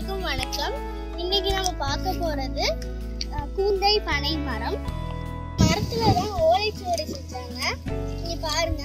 அனைவருக்கும் வணக்கம் இன்னைக்கு நம்ம பார்க்க போறது அஹ், கூந்தை பனை மரம் மரத்துல தான் ஓலைச்சுவடி செஞ்சாங்க இங்க பாருங்க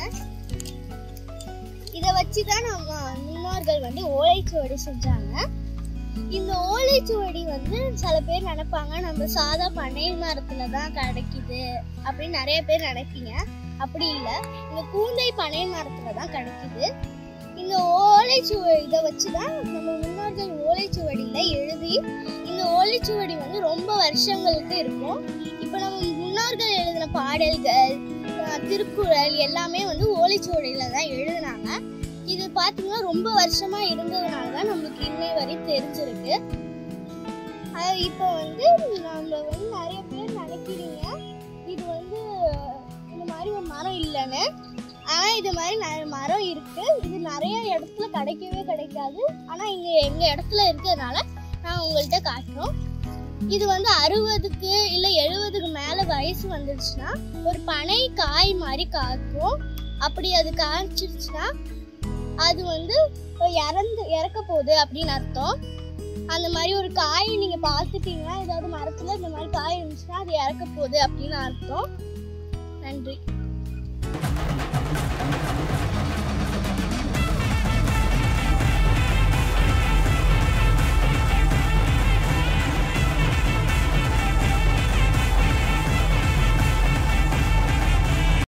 இத வச்சுதான் நம்ம முன்னோர்கள் வந்து ஓலைச்சுவடி செஞ்சாங்க இந்த ஓலைச்சுவடி வந்து சில பேர் நினைப்பாங்க நம்ம சாதா பனை மரத்துல தான் கிடைக்குது அப்படின்னு நிறைய பேர் நினைப்பீங்க அப்படி இல்லை இந்த கூந்தை பனை மரத்துல தான் கிடைக்குது இந்த ஓலைச்சுவ இதை வச்சு தான் நம்ம முன்னோர்கள் ஓலைச்சுவடியில எழுதி இந்த ஓலைச்சுவடி வந்து ரொம்ப வருஷங்களுக்கு இருக்கும் இப்போ நம்ம முன்னோர்கள் எழுதின பாடல்கள் அஹ், திருக்குறள் எல்லாமே வந்து ஓலைச்சுவடியில தான் எழுதினாங்க இது பார்த்தீங்கன்னா ரொம்ப வருஷமா இருந்ததுனால தான் நம்மளுக்கு இன்னை வரை தெரிஞ்சிருக்கு அது இப்போ வந்து நம்ம வந்து நிறைய பேர் நினைக்கிறீங்க இது வந்து இந்த மாதிரி ஒரு மரம் இல்லைன்னு ஆனா இது மாதிரி நிறைய மரம் இருக்கு இது நிறைய இடத்துல கிடைக்கவே கிடைக்காது ஆனா இங்க எங்க இடத்துல இருக்கிறதுனால நான் உங்கள்கிட்ட காட்டுறோம் இது வந்து அறுபதுக்கு இல்ல எழுபதுக்கு மேல வயசு வந்துடுச்சுன்னா ஒரு பனை காய் மாதிரி காய்க்கும் அப்படி அது காய்ச்சிருச்சுன்னா அது வந்து இறந்து இறக்க போகுது அப்படின்னு அர்த்தம் அந்த மாதிரி ஒரு காய் நீங்க பார்த்துட்டீங்கன்னா ஏதாவது மரத்துல இந்த மாதிரி காய் இருந்துச்சுன்னா அது இறக்க போகுது அப்படின்னு அர்த்தம் நன்றி